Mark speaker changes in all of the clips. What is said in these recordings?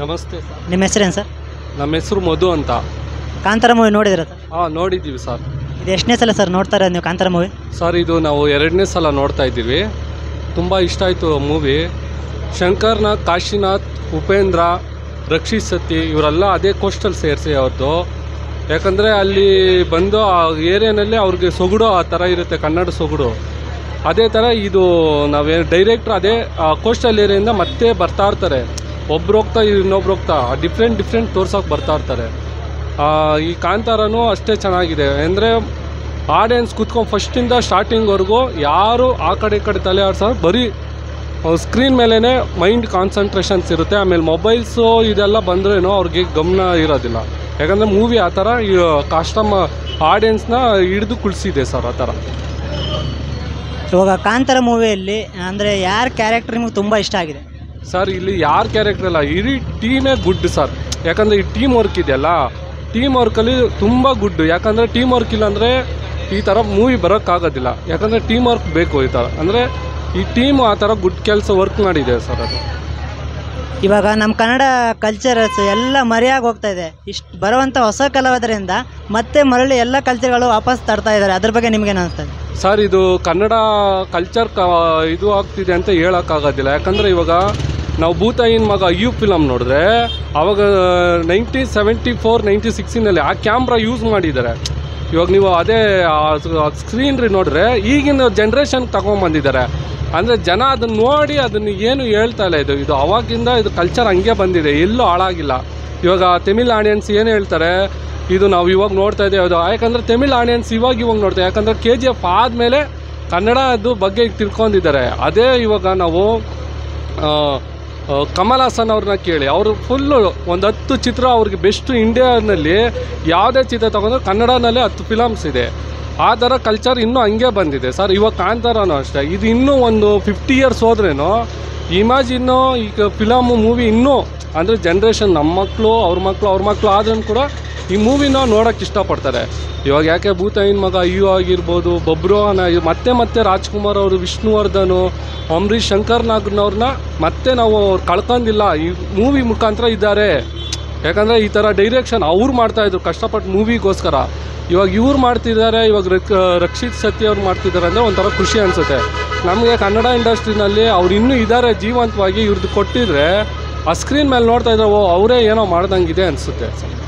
Speaker 1: ನಮಸ್ತೆ ಸರ್
Speaker 2: ನಿಮ್ಮ ಹೆಸರೇನು ಸರ್
Speaker 1: ನಮ್ಮ ಹೆಸರು ಮಧು ಅಂತ
Speaker 2: ಕಾಂತಾರ ಮೂವಿ ನೋಡಿದಿರ ಸರ್
Speaker 1: ಹಾಂ ನೋಡಿದ್ದೀವಿ ಸರ್
Speaker 2: ಇದು ಎಷ್ಟನೇ ಸಲ ಸರ್ ನೋಡ್ತಾ ಇರೋದು ನೀವು ಕಾಂತಾರ ಮೂವಿ
Speaker 1: ಸರ್ ಇದು ನಾವು ಎರಡನೇ ಸಲ ನೋಡ್ತಾ ಇದ್ದೀವಿ ತುಂಬ ಇಷ್ಟ ಆಯಿತು ಮೂವಿ ಶಂಕರ್ನಾಥ್ ಕಾಶಿನಾಥ್ ಉಪೇಂದ್ರ ರಕ್ಷಿತ್ ಸತಿ ಇವರೆಲ್ಲ ಅದೇ ಕೋಸ್ಟಲ್ ಸೇರಿಸಿ ಅವ್ರದ್ದು ಯಾಕಂದರೆ ಅಲ್ಲಿ ಬಂದು ಆ ಏರಿಯಾನಲ್ಲಿ ಅವ್ರಿಗೆ ಸೊಗಡು ಆ ಥರ ಇರುತ್ತೆ ಕನ್ನಡ ಸೊಗಡು ಅದೇ ಥರ ಇದು ನಾವೇ ಡೈರೆಕ್ಟ್ರ್ ಅದೇ ಕೋಸ್ಟಲ್ ಏರಿಯಿಂದ ಮತ್ತೆ ಬರ್ತಾ ಇರ್ತಾರೆ ಒಬ್ರು ಹೋಗ್ತಾ ಇನ್ನೊಬ್ರು ಹೋಗ್ತಾ ಡಿಫ್ರೆಂಟ್ ಡಿಫ್ರೆಂಟ್ ತೋರ್ಸೋಕೆ ಬರ್ತಾ ಇರ್ತಾರೆ ಆ, ಈ ಕಾಂತಾರನೂ ಅಷ್ಟೇ ಚೆನ್ನಾಗಿದೆ ಅಂದರೆ ಆಡಿಯನ್ಸ್ ಕುತ್ಕೊಂಡು ಫಸ್ಟಿಂದ ಸ್ಟಾರ್ಟಿಂಗ್ವರೆಗೂ ಯಾರು ಆ ಕಡೆ ಈ ಕಡೆ ತಲೆ ಆಡ್ಸೋದು ಬರೀ ಸ್ಕ್ರೀನ್ ಮೇಲೇ ಮೈಂಡ್ ಕಾನ್ಸಂಟ್ರೇಷನ್ಸ್ ಇರುತ್ತೆ ಆಮೇಲೆ ಮೊಬೈಲ್ಸು ಇದೆಲ್ಲ ಬಂದ್ರೇನೋ ಅವ್ರಿಗೆ ಗಮನ ಇರೋದಿಲ್ಲ ಯಾಕಂದರೆ ಮೂವಿ ಆ ಥರ ಕಸ್ಟಮ ಆಡಿಯನ್ಸ್ನ ಹಿಡಿದು ಕುಳಿಸಿದೆ ಸರ್ ಆ ಥರ
Speaker 2: ಇವಾಗ ಕಾಂತಾರ ಮೂವಿಯಲ್ಲಿ ಅಂದರೆ ಯಾರ ಕ್ಯಾರೆಕ್ಟರ್ ನಿಮಗೆ ತುಂಬ ಇಷ್ಟ ಆಗಿದೆ
Speaker 1: ಸರ್ ಇಲ್ಲಿ ಯಾರ ಕ್ಯಾರೆಕ್ಟರ್ ಇಲ್ಲ ಇಡೀ ಟೀಮೇ ಗುಡ್ ಸರ್ ಯಾಕಂದರೆ ಈ ಟೀಮ್ ವರ್ಕ್ ಇದೆಯಲ್ಲ ಟೀಮ್ ವರ್ಕಲ್ಲಿ ತುಂಬ ಗುಡ್ ಯಾಕಂದರೆ ಟೀಮ್ ವರ್ಕ್ ಇಲ್ಲ ಅಂದರೆ ಈ ಥರ ಮೂವಿ ಬರೋಕ್ಕಾಗೋದಿಲ್ಲ ಯಾಕಂದರೆ ಟೀಮ್ ವರ್ಕ್ ಬೇಕು ಈ ಥರ ಅಂದರೆ ಈ ಟೀಮ್ ಆ ಥರ ಗುಡ್ ಕೆಲಸ ವರ್ಕ್ ಮಾಡಿದೆ ಸರ್ ಅದು
Speaker 2: ಇವಾಗ ನಮ್ಮ ಕನ್ನಡ ಕಲ್ಚರ್ಸ್ ಎಲ್ಲ ಮರೆಯಾಗಿ ಹೋಗ್ತಾ ಇದೆ ಇಷ್ಟು ಬರುವಂಥ ಹೊಸ ಕಲಾವಿದರಿಂದ ಮತ್ತೆ ಮರಳಿ ಎಲ್ಲ ಕಲ್ಚರ್ಗಳು ವಾಪಸ್ ತರ್ತಾ ಇದ್ದಾರೆ ಅದ್ರ ಬಗ್ಗೆ ನಿಮ್ಗೇನು ಅನಿಸ್ತದೆ
Speaker 1: ಸರ್ ಇದು ಕನ್ನಡ ಕಲ್ಚರ್ ಕ ಇದು ಆಗ್ತಿದೆ ಅಂತ ಹೇಳೋಕ್ಕಾಗೋದಿಲ್ಲ ಯಾಕಂದರೆ ಇವಾಗ ನಾವು ಭೂತಾಯಿನ ಮಗ ಯು ಫಿಲಮ್ ನೋಡಿದ್ರೆ ಅವಾಗ ನೈನ್ಟೀನ್ ಸೆವೆಂಟಿ ಫೋರ್ ನೈಂಟಿ ಸಿಕ್ಸಿನಲ್ಲಿ ಆ ಕ್ಯಾಮ್ರಾ ಯೂಸ್ ಮಾಡಿದ್ದಾರೆ ಇವಾಗ ನೀವು ಅದೇ ಸ್ಕ್ರೀನ್ ರೀ ನೋಡಿದ್ರೆ ಈಗಿನ ಜನ್ರೇಷನ್ ತಗೊಂಬಂದಿದ್ದಾರೆ ಅಂದರೆ ಜನ ಅದನ್ನು ನೋಡಿ ಅದನ್ನು ಏನು ಹೇಳ್ತಾ ಇಲ್ಲ ಇದು ಇದು ಅವಾಗಿಂದ ಇದು ಕಲ್ಚರ್ ಹಂಗೆ ಬಂದಿದೆ ಎಲ್ಲೂ ಹಾಳಾಗಿಲ್ಲ ಇವಾಗ ತಮಿಳ್ ಆಡಿಯನ್ಸ್ ಏನು ಹೇಳ್ತಾರೆ ಇದು ನಾವು ಇವಾಗ ನೋಡ್ತಾ ಇದ್ದೇವೆ ಅದು ಯಾಕಂದರೆ ತಮಿಳ್ ಆಡಿಯನ್ಸ್ ಇವಾಗ ಇವಾಗ ನೋಡ್ತೇವೆ ಯಾಕಂದರೆ ಕೆ ಜಿ ಎಫ್ ಆದಮೇಲೆ ಕನ್ನಡದ್ದು ಬಗ್ಗೆ ಈಗ ತಿಳ್ಕೊಂಡಿದ್ದಾರೆ ಅದೇ ಇವಾಗ ನಾವು ಆ, ಆ, ಕಮಲ್ ಹಾಸನ್ ಅವ್ರನ್ನ ಕೇಳಿ ಅವರು ಫುಲ್ಲು ಒಂದು ಹತ್ತು ಚಿತ್ರ ಅವ್ರಿಗೆ ಬೆಸ್ಟ್ ಇಂಡಿಯಾನಲ್ಲಿ ಯಾವುದೇ ಚಿತ್ರ ತಗೊಂಡ್ರೆ ಕನ್ನಡನಲ್ಲೇ ಹತ್ತು ಫಿಲಮ್ಸ್ ಇದೆ ಆ ಥರ ಕಲ್ಚರ್ ಇನ್ನೂ ಹಂಗೆ ಬಂದಿದೆ ಸರ್ ಇವಾಗ ಕಾಂತಾರನೂ ಅಷ್ಟೇ ಇದು ಇನ್ನೂ ಒಂದು ಫಿಫ್ಟಿ ಇಯರ್ಸ್ ಹೋದ್ರೇನು ಇಮ್ಯಾಜಿನ್ನು ಈಗ ಫಿಲಮು ಮೂವಿ ಇನ್ನೂ ಅಂದರೆ ಜನ್ರೇಷನ್ ನಮ್ಮ ಮಕ್ಕಳು ಅವ್ರ ಮಕ್ಕಳು ಅವ್ರ ಮಕ್ಕಳು ಆದ್ರೂ ಕೂಡ ಈ ಮೂವಿನ ನೋಡೋಕ್ಕೆ ಇಷ್ಟಪಡ್ತಾರೆ ಇವಾಗ ಯಾಕೆ ಭೂತಾಯಿನ ಮಗ ಅಯ್ಯೋ ಆಗಿರ್ಬೋದು ಬಬ್ರುವನ ಮತ್ತೆ ಮತ್ತೆ ರಾಜ್ಕುಮಾರ್ ಅವರು ವಿಷ್ಣುವರ್ಧನು ಅಂಬರೀಷ್ ಶಂಕರ್ ನಾಗ್ನವ್ರನ್ನ ಮತ್ತೆ ನಾವು ಅವ್ರು ಕಳ್ಕೊಂಡಿಲ್ಲ ಈ ಮೂವಿ ಮುಖಾಂತರ ಇದ್ದಾರೆ ಯಾಕಂದರೆ ಈ ಥರ ಡೈರೆಕ್ಷನ್ ಅವ್ರು ಮಾಡ್ತಾಯಿದ್ರು ಕಷ್ಟಪಟ್ಟು ಮೂವಿಗೋಸ್ಕರ ಇವಾಗ ಇವ್ರು ಮಾಡ್ತಿದ್ದಾರೆ ಇವಾಗ ರಕ್ ರಕ್ಷಿತ್ ಸತ್ಯ ಅವ್ರು ಮಾಡ್ತಿದ್ದಾರೆ ಅಂದರೆ ಒಂಥರ ಖುಷಿ ಅನಿಸುತ್ತೆ ನಮಗೆ ಕನ್ನಡ ಇಂಡಸ್ಟ್ರಿನಲ್ಲಿ ಅವ್ರು ಇನ್ನೂ ಇದ್ದಾರೆ ಜೀವಂತವಾಗಿ ಇವ್ರದ್ದು ಕೊಟ್ಟಿದ್ರೆ ಆ ಸ್ಕ್ರೀನ್ ಮೇಲೆ ನೋಡ್ತಾ ಇದ್ರೆ ಓ ಅವರೇ ಏನೋ ಮಾಡ್ದಂಗಿದೆ ಅನಿಸುತ್ತೆ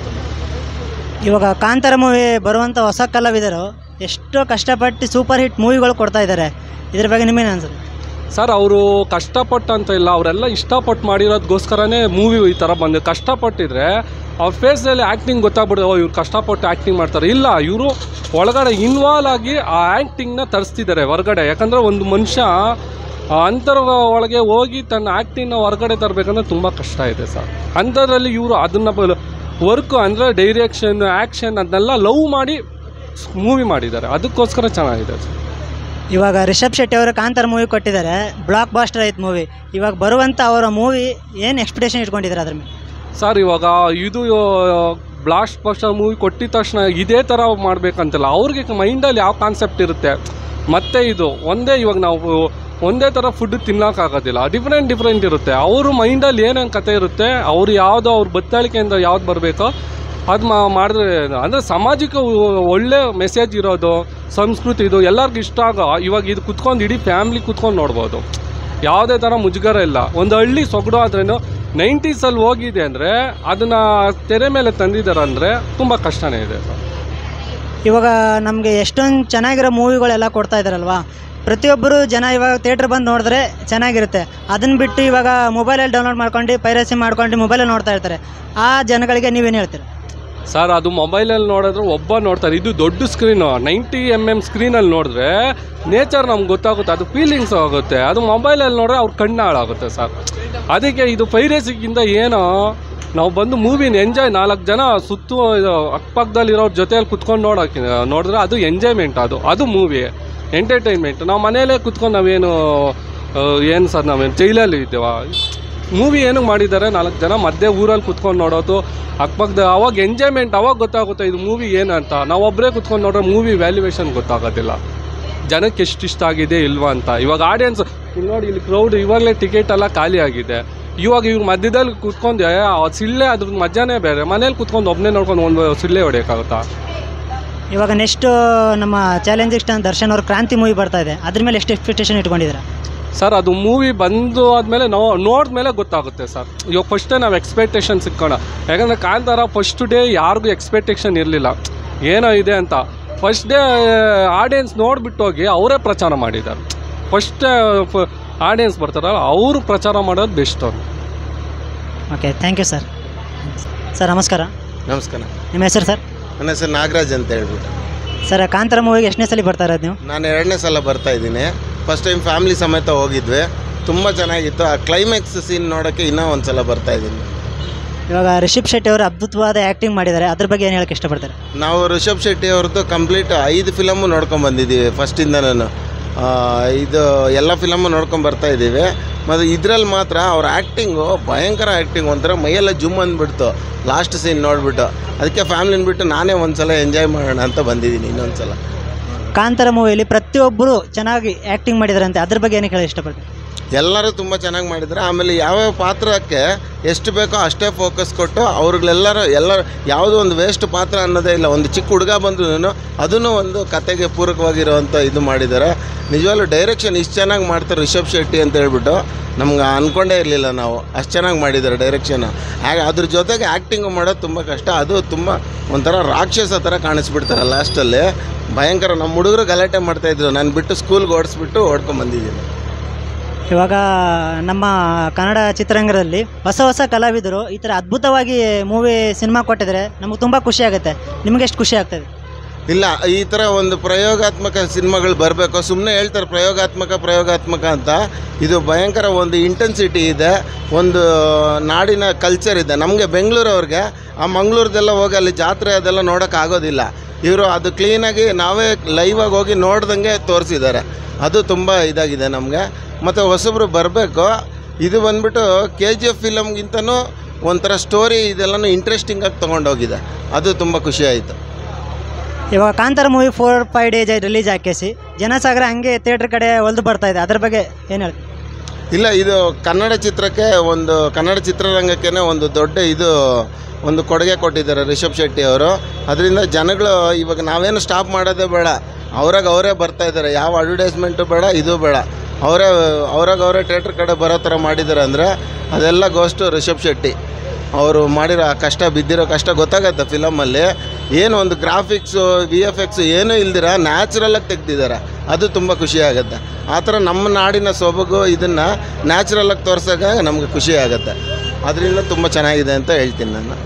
Speaker 2: ಇವಾಗ ಕಾಂತಾರ ಮೂವಿ ಬರುವಂಥ ಹೊಸ ಕಲಾವಿದರು ಎಷ್ಟೋ ಕಷ್ಟಪಟ್ಟು ಸೂಪರ್ ಹಿಟ್ ಮೂವಿಗಳು ಕೊಡ್ತಾ ಇದ್ದಾರೆ ಇದ್ರ ಬಗ್ಗೆ ನಿಮಗೇನು ಅನ್ಸುತ್ತೆ
Speaker 1: ಸರ್ ಅವರು ಕಷ್ಟಪಟ್ಟು ಅಂತ ಇಲ್ಲ ಅವರೆಲ್ಲ ಇಷ್ಟಪಟ್ಟು ಮಾಡಿರೋದಕ್ಕೋಸ್ಕರನೇ ಮೂವಿ ಈ ಥರ ಬಂದಿದೆ ಕಷ್ಟಪಟ್ಟಿದ್ರೆ ಅವ್ರ ಫೇಸಲ್ಲಿ ಆ್ಯಕ್ಟಿಂಗ್ ಗೊತ್ತಾಗ್ಬಿಡುತ್ತೆ ಓ ಇವ್ರು ಕಷ್ಟಪಟ್ಟು ಆ್ಯಕ್ಟಿಂಗ್ ಮಾಡ್ತಾರೆ ಇಲ್ಲ ಇವರು ಒಳಗಡೆ ಇನ್ವಾಲ್ವ್ ಆಗಿ ಆ ಆ್ಯಕ್ಟಿಂಗ್ನ ತರಿಸ್ತಿದ್ದಾರೆ ಹೊರಗಡೆ ಯಾಕಂದರೆ ಒಂದು ಮನುಷ್ಯ ಆ ಅಂತರ ಒಳಗೆ ಹೋಗಿ ತನ್ನ ಆ್ಯಕ್ಟಿಂಗ್ನ ಹೊರಗಡೆ ತರಬೇಕಂದ್ರೆ ತುಂಬ ಕಷ್ಟ ಇದೆ ಸರ್ ಅಂಥದ್ರಲ್ಲಿ ಇವರು ಅದನ್ನು ವರ್ಕು ಅಂದರೆ ಡೈರೆಕ್ಷನ್ ಆ್ಯಕ್ಷನ್ ಅದನ್ನೆಲ್ಲ ಲವ್ ಮಾಡಿ ಮೂವಿ ಮಾಡಿದ್ದಾರೆ ಅದಕ್ಕೋಸ್ಕರ ಚೆನ್ನಾಗಿದೆ ಸರ್
Speaker 2: ಇವಾಗ ರಿಷಬ್ ಶೆಟ್ಟಿ ಅವರು ಕಾಂತಾರ ಮೂವಿ ಕೊಟ್ಟಿದ್ದಾರೆ ಬ್ಲಾಕ್ ಬಾಸ್ಟರ್ ಆಯ್ತು ಮೂವಿ ಇವಾಗ ಬರುವಂಥ ಅವರ ಮೂವಿ ಏನು ಎಕ್ಸ್ಪೆಕ್ಟೇಷನ್ ಇಟ್ಕೊಂಡಿದ್ದಾರೆ ಅದ್ರ ಮೇಲೆ
Speaker 1: ಸರ್ ಇವಾಗ ಇದು ಬ್ಲಾಸ್ಟ್ ಬಸ್ಟರ್ ಮೂವಿ ಕೊಟ್ಟಿದ ತಕ್ಷಣ ಇದೇ ಥರ ಮಾಡಬೇಕಂತಿಲ್ಲ ಅವ್ರಿಗೆ ಮೈಂಡಲ್ಲಿ ಯಾವ ಕಾನ್ಸೆಪ್ಟ್ ಇರುತ್ತೆ ಮತ್ತೆ ಇದು ಒಂದೇ ಇವಾಗ ನಾವು ಒಂದೇ ಥರ ಫುಡ್ ತಿನ್ನೋಕ್ಕಾಗೋದಿಲ್ಲ ಡಿಫ್ರೆಂಟ್ ಡಿಫ್ರೆಂಟ್ ಇರುತ್ತೆ ಅವರು ಮೈಂಡಲ್ಲಿ ಏನೇನು ಕತೆ ಇರುತ್ತೆ ಅವ್ರು ಯಾವುದು ಅವ್ರ ಬತ್ತಳಿಕೆಯಿಂದ ಯಾವ್ದು ಬರಬೇಕೋ ಅದು ಮಾ ಮಾಡಿದ್ರೆ ಅಂದರೆ ಸಮಾಜಕ್ಕೆ ಒ- ಒಳ್ಳೆ ಮೆಸೇಜ್ ಇರೋದು ಸಂಸ್ಕೃತಿ ಇದು ಎಲ್ಲರಿಗೂ ಇಷ್ಟ ಆಗೋ ಇವಾಗ ಇದು ಕುತ್ಕೊಂಡು ಇಡೀ ಫ್ಯಾಮ್ಲಿ ಕುತ್ಕೊಂಡು ನೋಡ್ಬೋದು ಯಾವುದೇ ಥರ ಮುಜುಗರ ಇಲ್ಲ ಒಂದು ಹಳ್ಳಿ ಸೊಗಡು ಆದ್ರೇನು ನೈಂಟೀಸಲ್ಲಿ ಹೋಗಿದೆ ಅಂದರೆ ಅದನ್ನು ತೆರೆ ಮೇಲೆ ತಂದಿದ್ದಾರೆ ಅಂದರೆ ತುಂಬ ಕಷ್ಟನೇ ಇದೆ ಸರ್
Speaker 2: ಇವಾಗ ನಮಗೆ ಎಷ್ಟೊಂದು ಚೆನ್ನಾಗಿರೋ ಮೂವಿಗಳೆಲ್ಲ ಕೊಡ್ತಾ ಇದ್ದಾರಲ್ವಾ ಪ್ರತಿಯೊಬ್ಬರು ಜನ ಇವಾಗ ಥಿಯೇಟ್ರ್ ಬಂದು ನೋಡಿದ್ರೆ ಚೆನ್ನಾಗಿರುತ್ತೆ ಅದನ್ನು ಬಿಟ್ಟು ಇವಾಗ ಮೊಬೈಲಲ್ಲಿ ಡೌನ್ಲೋಡ್ ಮಾಡ್ಕೊಂಡು ಪೈರಸಿ ಮಾಡ್ಕೊಂಡು ಮೊಬೈಲಲ್ಲಿ ನೋಡ್ತಾ ಇರ್ತಾರೆ ಆ ಜನಗಳಿಗೆ ನೀವೇನು ಹೇಳ್ತೀರಾ
Speaker 1: ಸರ್ ಅದು ಮೊಬೈಲಲ್ಲಿ ನೋಡಿದ್ರೆ ಒಬ್ಬ ನೋಡ್ತಾರೆ ಇದು ದೊಡ್ಡ ಸ್ಕ್ರೀನು ನೈಂಟಿ ಎಮ್ ಎಮ್ ಸ್ಕ್ರೀನಲ್ಲಿ ನೋಡಿದ್ರೆ ನೇಚರ್ ನಮ್ಗೆ ಗೊತ್ತಾಗುತ್ತೆ ಅದು ಫೀಲಿಂಗ್ಸ್ ಆಗುತ್ತೆ ಅದು ಮೊಬೈಲಲ್ಲಿ ನೋಡಿದ್ರೆ ಅವ್ರ ಕಣ್ಣು ಹಾಳಾಗುತ್ತೆ ಸರ್ ಅದಕ್ಕೆ ಇದು ಪೈರೇಸಿಗಿಂತ ಏನೋ ನಾವು ಬಂದು ಮೂವಿನ ಎಂಜಾಯ್ ನಾಲ್ಕು ಜನ ಸುತ್ತು ಇದು ಅಕ್ಕಪಕ್ಕದಲ್ಲಿರೋರ ಜೊತೆಯಲ್ಲಿ ಕುತ್ಕೊಂಡು ನೋಡೋಕೆ ನೋಡಿದ್ರೆ ಅದು ಎಂಜಾಯ್ಮೆಂಟ್ ಅದು ಅದು ಮೂವಿ ಎಂಟರ್ಟೈನ್ಮೆಂಟ್ ನಾವು ಮನೆಯಲ್ಲೇ ಕುತ್ಕೊಂಡು ನಾವೇನು ಏನು ಸರ್ ನಾವೇನು ಜೈಲಲ್ಲಿ ಇದ್ದೇವ ಮೂವಿ ಏನು ಮಾಡಿದ್ದಾರೆ ನಾಲ್ಕು ಜನ ಮಧ್ಯೆ ಊರಲ್ಲಿ ಕುತ್ಕೊಂಡು ನೋಡೋದು ಅಕ್ಕಪಕ್ಕದ ಅವಾಗ ಎಂಜಾಯ್ಮೆಂಟ್ ಅವಾಗ ಗೊತ್ತಾಗುತ್ತೆ ಇದು ಮೂವಿ ಏನಂತ ನಾವು ಒಬ್ಬರೇ ಕುತ್ಕೊಂಡು ನೋಡ್ರೆ ಮೂವಿ ವ್ಯಾಲ್ಯೂಯೇಷನ್ ಗೊತ್ತಾಗೋದಿಲ್ಲ ಜನಕ್ಕೆ ಎಷ್ಟು ಇಷ್ಟ ಆಗಿದೆ ಇಲ್ವಾ ಅಂತ ಇವಾಗ ಆಡಿಯನ್ಸ್ ಇಲ್ಲಿ ನೋಡಿ ಇಲ್ಲಿ ಕ್ರೌಡ್ ಇವಾಗಲೇ ಟಿಕೆಟ್ ಎಲ್ಲ ಖಾಲಿ ಆಗಿದೆ ಇವಾಗ ಇವ್ರ ಮಧ್ಯದಲ್ಲಿ ಕೂತ್ಕೊಂಡು ಆ ಸಿಳ್ಳೆ ಅದ್ರ ಮಜಾನೇ ಬೇರೆ ಮನೇಲಿ ಕೂತ್ಕೊಂಡು ಒಬ್ಬನೇ ನೋಡ್ಕೊಂಡು ಒಂದು ಸಿಳ್ಳೆ ಹೊಡೆಯೋಕ್ಕಾಗುತ್ತಾ
Speaker 2: ಇವಾಗ ನೆಕ್ಸ್ಟ್ ನಮ್ಮ ಚಾಲೆಂಜಿಂಗ್ ಸ್ಟಾರ್ ದರ್ಶನ್ ಅವ್ರ ಕ್ರಾಂತಿ ಮೂವಿ ಬರ್ತಾ ಇದೆ ಅದ್ರ ಮೇಲೆ ಎಷ್ಟು ಎಕ್ಸ್ಪೆಕ್ಟೇಷನ್ ಇಟ್ಕೊಂಡಿದ್ದೀರಾ
Speaker 1: ಸರ್ ಅದು ಮೂವಿ ಬಂದು ಆದಮೇಲೆ ನಾವು ನೋಡಿದ್ಮೇಲೆ ಗೊತ್ತಾಗುತ್ತೆ ಸರ್ ಇವಾಗ ಫಸ್ಟೇ ನಾವು ಎಕ್ಸ್ಪೆಕ್ಟೇಷನ್ ಸಿಕ್ಕೋಣ ಯಾಕಂದರೆ ಕಾಂತಾರ ಫಸ್ಟ್ ಡೇ ಯಾರಿಗೂ ಎಕ್ಸ್ಪೆಕ್ಟೇಷನ್ ಇರಲಿಲ್ಲ ಏನೋ ಇದೆ ಅಂತ ಫಸ್ಟ್ ಡೇ ಆಡಿಯನ್ಸ್ ನೋಡಿಬಿಟ್ಟು ಹೋಗಿ ಅವರೇ ಪ್ರಚಾರ ಮಾಡಿದ್ದಾರೆ ಫಸ್ಟ್ ಆಡಿಯನ್ಸ್ ಬರ್ತಾರಲ್ಲ ಅವರು ಪ್ರಚಾರ ಮಾಡೋದು ಬೆಸ್ಟ್ ಅವ್ರು
Speaker 2: okay thank you sir sir ನಮಸ್ಕಾರ
Speaker 3: ನಮಸ್ಕಾರ
Speaker 2: ನಿಮ್ಮ ಹೆಸರು ಸರ್
Speaker 3: ನನ್ನ ಹೆಸರು ನಾಗರಾಜ್ ಅಂತ ಹೇಳ್ಬಿಟ್ಟು
Speaker 2: ಸರ್ ಕಾಂತಾರ ಮೂವಿಗೆ ಎಷ್ಟನೇ ಸಲ ಬರ್ತಾ ಇರೋದು ನೀವು
Speaker 3: ನಾನು ಎರಡನೇ ಸಲ ಬರ್ತಾ ಇದ್ದೀನಿ ಫಸ್ಟ್ ಟೈಮ್ ಫ್ಯಾಮಿಲಿ ಸಮೇತ ಹೋಗಿದ್ವಿ ತುಂಬ ಚೆನ್ನಾಗಿತ್ತು ಆ ಕ್ಲೈಮ್ಯಾಕ್ಸ್ ಸೀನ್ ನೋಡೋಕ್ಕೆ ಇನ್ನೂ ಒಂದು ಸಲ ಬರ್ತಾ ಇದ್ದೀನಿ
Speaker 2: ಇವಾಗ ರಿಷಬ್ ಶೆಟ್ಟಿ ಅವರು ಅದ್ಭುತವಾದ ಆ್ಯಕ್ಟಿಂಗ್ ಮಾಡಿದ್ದಾರೆ ಅದ್ರ ಬಗ್ಗೆ ಏನು ಹೇಳಕ್ಕೆ ಇಷ್ಟಪಡ್ತಾರೆ
Speaker 3: ನಾವು ರಿಷಬ್ ಶೆಟ್ಟಿ ಅವ್ರದ್ದು ಕಂಪ್ಲೀಟ್ ಐದು ಫಿಲಮು ನೋಡ್ಕೊಂಡು ಬಂದಿದ್ದೀವಿ ಫಸ್ಟಿಂದನೂ ಇದು ಎಲ್ಲ ಫಿಲಮು ನೋಡ್ಕೊಂಡು ಬರ್ತಾ ಇದ್ದೀವಿ ಮತ್ತು ಇದರಲ್ಲಿ ಮಾತ್ರ ಅವ್ರ ಆ್ಯಕ್ಟಿಂಗು ಭಯಂಕರ ಆ್ಯಕ್ಟಿಂಗ್ ಒಂಥರ ಮೈಯೆಲ್ಲ ಜುಮ್ ಅಂದ್ಬಿಡ್ತು ಲಾಸ್ಟ್ ಸೀನ್ ನೋಡಿಬಿಟ್ಟು ಅದಕ್ಕೆ ಫ್ಯಾಮಿಲಿನ ಬಿಟ್ಟು ನಾನೇ ಒಂದು ಸಲ ಎಂಜಾಯ್ ಮಾಡೋಣ ಅಂತ ಬಂದಿದ್ದೀನಿ ಇನ್ನೊಂದು ಸಲ
Speaker 2: ಕಾಂತಾರ ಮೂವಿಯಲ್ಲಿ ಪ್ರತಿಯೊಬ್ಬರು ಚೆನ್ನಾಗಿ ಆ್ಯಕ್ಟಿಂಗ್ ಮಾಡಿದಾರಂತೆ ಅದ್ರ ಬಗ್ಗೆ ಏನಕ್ಕೆ ಹೇಳಿ ಇಷ್ಟಪಡ್ತೀನಿ
Speaker 3: ಎಲ್ಲರೂ ತುಂಬ ಚೆನ್ನಾಗಿ ಮಾಡಿದ್ದಾರೆ ಆಮೇಲೆ ಯಾವ್ಯಾವ ಪಾತ್ರಕ್ಕೆ ಎಷ್ಟು ಬೇಕೋ ಅಷ್ಟೇ ಫೋಕಸ್ ಕೊಟ್ಟು ಅವ್ರಿಗೆಲ್ಲರೂ ಎಲ್ಲರೂ ಯಾವುದೋ ಒಂದು ವೇಸ್ಟ್ ಪಾತ್ರ ಅನ್ನೋದೇ ಇಲ್ಲ ಒಂದು ಚಿಕ್ಕ ಹುಡುಗ ಬಂದ್ರೂ ಅದನ್ನು ಒಂದು ಕತೆಗೆ ಪೂರಕವಾಗಿರುವಂಥ ಇದು ಮಾಡಿದ್ದಾರೆ ನಿಜವಾಗ್ಲೂ ಡೈರೆಕ್ಷನ್ ಇಷ್ಟು ಚೆನ್ನಾಗಿ ಮಾಡ್ತಾರೆ ರಿಷಬ್ ಶೆಟ್ಟಿ ಅಂತ ಹೇಳ್ಬಿಟ್ಟು ನಮ್ಗೆ ಅಂದ್ಕೊಂಡೇ ಇರಲಿಲ್ಲ ನಾವು ಅಷ್ಟು ಚೆನ್ನಾಗಿ ಮಾಡಿದ್ದಾರೆ ಡೈರೆಕ್ಷನ್ ಹಾಗೆ ಅದ್ರ ಜೊತೆಗೆ ಆ್ಯಕ್ಟಿಂಗು ಮಾಡೋದು ತುಂಬ ಕಷ್ಟ ಅದು ತುಂಬ ಒಂಥರ ರಾಕ್ಷಸ ಥರ ಕಾಣಿಸ್ಬಿಡ್ತಾರೆ ಲಾಸ್ಟಲ್ಲಿ ಭಯಂಕರ ನಮ್ಮ ಹುಡುಗರು ಗಲಾಟೆ ಮಾಡ್ತಾಯಿದ್ರು ನಾನು ಬಿಟ್ಟು ಸ್ಕೂಲ್ಗೆ ಓಡಿಸ್ಬಿಟ್ಟು ಓಡ್ಕೊಂಬಂದಿದ್ದೀನಿ
Speaker 2: ಇವಾಗ ನಮ್ಮ ಕನ್ನಡ ಚಿತ್ರರಂಗದಲ್ಲಿ ಹೊಸ ಹೊಸ ಕಲಾವಿದರು ಈ ಥರ ಅದ್ಭುತವಾಗಿ ಮೂವಿ ಸಿನಿಮಾ ಕೊಟ್ಟಿದ್ದಾರೆ ನಮಗೆ ತುಂಬ ಖುಷಿ ಆಗುತ್ತೆ ನಿಮಗೆ ಎಷ್ಟು ಖುಷಿ ಆಗ್ತದೆ
Speaker 3: ಇಲ್ಲ ಈ ಥರ ಒಂದು ಪ್ರಯೋಗಾತ್ಮಕ ಸಿನಿಮಾಗಳು ಬರಬೇಕು ಸುಮ್ಮನೆ ಹೇಳ್ತಾರೆ ಪ್ರಯೋಗಾತ್ಮಕ ಪ್ರಯೋಗಾತ್ಮಕ ಅಂತ ಇದು ಭಯಂಕರ ಒಂದು ಇಂಟೆನ್ಸಿಟಿ ಇದೆ ಒಂದು ನಾಡಿನ ಕಲ್ಚರ್ ಇದೆ ನಮಗೆ ಬೆಂಗಳೂರವ್ರಿಗೆ ಆ ಮಂಗಳೂರದೆಲ್ಲ ಹೋಗಿ ಅಲ್ಲಿ ಜಾತ್ರೆ ಅದೆಲ್ಲ ನೋಡೋಕ್ಕಾಗೋದಿಲ್ಲ ಇವರು ಅದು ಕ್ಲೀನಾಗಿ ನಾವೇ ಲೈವಾಗಿ ಹೋಗಿ ನೋಡ್ದಂಗೆ ತೋರಿಸಿದ್ದಾರೆ ಅದು ತುಂಬ ಇದಾಗಿದೆ ನಮಗೆ ಮತ್ತು ಹೊಸಬ್ರು ಬರಬೇಕು ಇದು ಬಂದ್ಬಿಟ್ಟು ಕೆ ಜಿ ಎಫ್ ಫಿಲಮ್ಗಿಂತನೂ ಒಂಥರ ಸ್ಟೋರಿ ಇದೆಲ್ಲನೂ ಇಂಟ್ರೆಸ್ಟಿಂಗಾಗಿ ತೊಗೊಂಡೋಗಿದೆ ಅದು ತುಂಬ ಖುಷಿ ಆಯಿತು
Speaker 2: ಇವಾಗ Kantara movie four five days release ಹಾಕಿಸಿ ಜನಸಾಗರ ಹಂಗೆ ಥಿಯೇಟ್ರ್ ಕಡೆ ಒಲ್ದು ಬರ್ತಾ ಇದೆ ಅದ್ರ ಬಗ್ಗೆ ಏನು ಹೇಳಿ
Speaker 3: ಇಲ್ಲ ಇದು ಕನ್ನಡ ಚಿತ್ರಕ್ಕೆ ಒಂದು ಕನ್ನಡ ಚಿತ್ರರಂಗಕ್ಕೆ ಒಂದು ದೊಡ್ಡ ಇದು ಒಂದು ಕೊಡುಗೆ ಕೊಟ್ಟಿದ್ದಾರೆ ರಿಷಬ್ ಶೆಟ್ಟಿ ಅವರು ಅದರಿಂದ ಜನಗಳು ಇವಾಗ ನಾವೇನು ಸ್ಟಾಪ್ ಮಾಡೋದೇ ಬೇಡ ಅವ್ರಾಗ ಅವರೇ ಬರ್ತಾ ಇದ್ದಾರೆ ಯಾವ ಅಡ್ವರ್ಟೈಸ್ಮೆಂಟು ಬೇಡ ಇದು ಬೇಡ ಅವರೇ ಅವ್ರಾಗ ಅವರೇ ಥಿಯೇಟ್ರ್ ಕಡೆ ಬರೋ ಥರ ಮಾಡಿದ್ದಾರೆ ಅಂದರೆ ಅದೆಲ್ಲ ಗೋಸ್ಟು ರಿಷಬ್ ಶೆಟ್ಟಿ ಅವರು ಮಾಡಿರೋ ಆ ಕಷ್ಟ ಬಿದ್ದಿರೋ ಕಷ್ಟ ಗೊತ್ತಾಗತ್ತೆ ಫಿಲಮಲ್ಲಿ ಏನು ಒಂದು ಗ್ರಾಫಿಕ್ಸು ವಿ ಎಫ್ ಎಕ್ಸು ಏನೂ ಇಲ್ದಿರ ನ್ಯಾಚುರಲಾಗಿ ತೆಗ್ದಿದ್ದಾರೆ ಅದು ತುಂಬ ಖುಷಿ ಆಗುತ್ತೆ ಆ ಥರ ನಮ್ಮ ನಾಡಿನ ಸೊಬಗು ಇದನ್ನು ನ್ಯಾಚುರಲಾಗಿ ತೋರ್ಸೋಕೆ ನಮಗೆ ಖುಷಿ ಆಗುತ್ತೆ ಅದರಿಂದ ತುಂಬ ಚೆನ್ನಾಗಿದೆ ಅಂತ ಹೇಳ್ತೀನಿ ನಾನು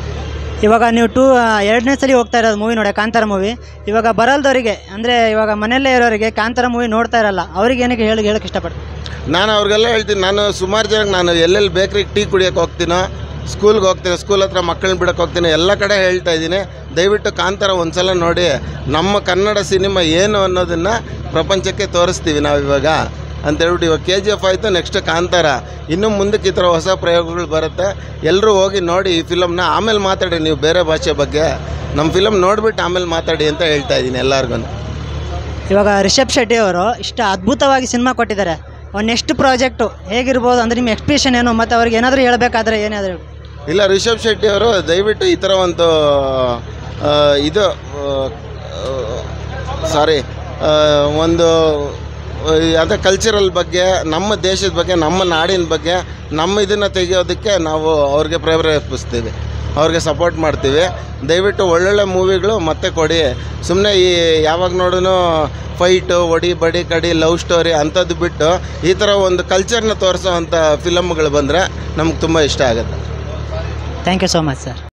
Speaker 2: ಇವಾಗ ನೀವು ಟೂ ಎರಡನೇ ಸಲ ಹೋಗ್ತಾ ಇರೋದು ಮೂವಿ ನೋಡಿ ಕಾಂತಾರ ಮೂವಿ ಇವಾಗ ಬರಲ್ದವರಿಗೆ ಅಂದರೆ ಇವಾಗ ಮನೆಯಲ್ಲೇ ಇರೋರಿಗೆ ಕಾಂತಾರ ಮೂವಿ ನೋಡ್ತಾ ಇರಲ್ಲ ಅವ್ರಿಗೆ ಏನಕ್ಕೆ ಹೇಳಿ ಹೇಳಕ್ಕೆ ಇಷ್ಟಪಡ್ತೀನಿ
Speaker 3: ನಾನು ಅವ್ರಿಗೆಲ್ಲ ಹೇಳ್ತೀನಿ ನಾನು ಸುಮಾರು ಜನಕ್ಕೆ ನಾನು ಎಲ್ಲೆಲ್ಲಿ ಬೇಕ್ರಿಗೆ ಟೀ ಕುಡಿಯೋಕೆ ಹೋಗ್ತೀನೋ ಸ್ಕೂಲ್ಗೆ ಹೋಗ್ತೀನಿ ಸ್ಕೂಲ್ ಹತ್ರ ಮಕ್ಕಳನ್ನ ಬಿಡೋಕೆ ಹೋಗ್ತೀನಿ ಎಲ್ಲ ಕಡೆ ಹೇಳ್ತಾ ಇದ್ದೀನಿ ದಯವಿಟ್ಟು ಕಾಂತಾರ ಒಂದ್ಸಲ ನೋಡಿ ನಮ್ಮ ಕನ್ನಡ ಸಿನಿಮಾ ಏನು ಅನ್ನೋದನ್ನು ಪ್ರಪಂಚಕ್ಕೆ ತೋರಿಸ್ತೀವಿ ನಾವು ಇವಾಗ ಅಂತೇಳ್ಬಿಟ್ಟು ಇವಾಗ ಕೆ ಜಿ ಎಫ್ ಆಯಿತು ನೆಕ್ಸ್ಟ್ ಕಾಂತಾರ ಇನ್ನು ಮುಂದಕ್ಕೆ ಈ ಥರ ಹೊಸ ಪ್ರಯೋಗಗಳು ಬರುತ್ತೆ ಎಲ್ಲರೂ ಹೋಗಿ ನೋಡಿ ಈ ಫಿಲಮ್ನ ಆಮೇಲೆ ಮಾತಾಡಿ ನೀವು ಬೇರೆ ಭಾಷೆ ಬಗ್ಗೆ ನಮ್ಮ ಫಿಲಮ್ ನೋಡಿಬಿಟ್ಟು ಆಮೇಲೆ ಮಾತಾಡಿ ಅಂತ ಹೇಳ್ತಾ ಇದ್ದೀನಿ ಎಲ್ಲರಿಗೂ
Speaker 2: ಇವಾಗ ರಿಷಬ್ ಶೆಟ್ಟಿ ಅವರು ಇಷ್ಟು ಅದ್ಭುತವಾಗಿ ಸಿನಿಮಾ ಕೊಟ್ಟಿದ್ದಾರೆ ಅವ್ರ ನೆಕ್ಸ್ಟ್ ಪ್ರಾಜೆಕ್ಟು ಹೇಗಿರ್ಬೋದು ಅಂದರೆ ನಿಮ್ಮ ಎಕ್ಸ್ಪ್ರೆಷನ್ ಏನು ಮತ್ತು ಅವ್ರಿಗೆ ಏನಾದರೂ ಹೇಳಬೇಕಾದ್ರೆ ಏನಾದರೂ ಹೇಳಿ
Speaker 3: ಇಲ್ಲ ರಿಷಬ್ ಶೆಟ್ಟಿ ಅವರು ದಯವಿಟ್ಟು ಈ ಥರ ಒಂದು ಆ, ಇದು ಸಾರಿ ಒಂದು ಆ, ಅದೇ ಕಲ್ಚರಲ್ ಬಗ್ಗೆ ನಮ್ಮ ದೇಶದ ಬಗ್ಗೆ ನಮ್ಮ ನಾಡಿನ ಬಗ್ಗೆ ನಮ್ಮ ಇದನ್ನು ತೆಗೆಯೋದಕ್ಕೆ ನಾವು ಅವ್ರಿಗೆ ಪ್ರೇರೇಪಿಸ್ತೀವಿ ಅವ್ರಿಗೆ ಸಪೋರ್ಟ್ ಮಾಡ್ತೀವಿ ದಯವಿಟ್ಟು ಒಳ್ಳೊಳ್ಳೆ ಮೂವಿಗಳು ಮತ್ತೆ ಕೊಡಿ ಸುಮ್ಮನೆ ಈ ಯಾವಾಗ ನೋಡೂ ಫೈಟು ಒಡಿ ಬಡಿ ಕಡಿ ಲವ್ ಸ್ಟೋರಿ ಅಂಥದ್ದು ಬಿಟ್ಟು ಈ ಥರ ಒಂದು ಕಲ್ಚರ್ನ ತೋರಿಸೋ ಅಂಥ ಫಿಲಮ್ಗಳು ಬಂದರೆ ನಮ್ಗೆ ತುಂಬ ಇಷ್ಟ ಆಗುತ್ತೆ
Speaker 2: thank you so much sir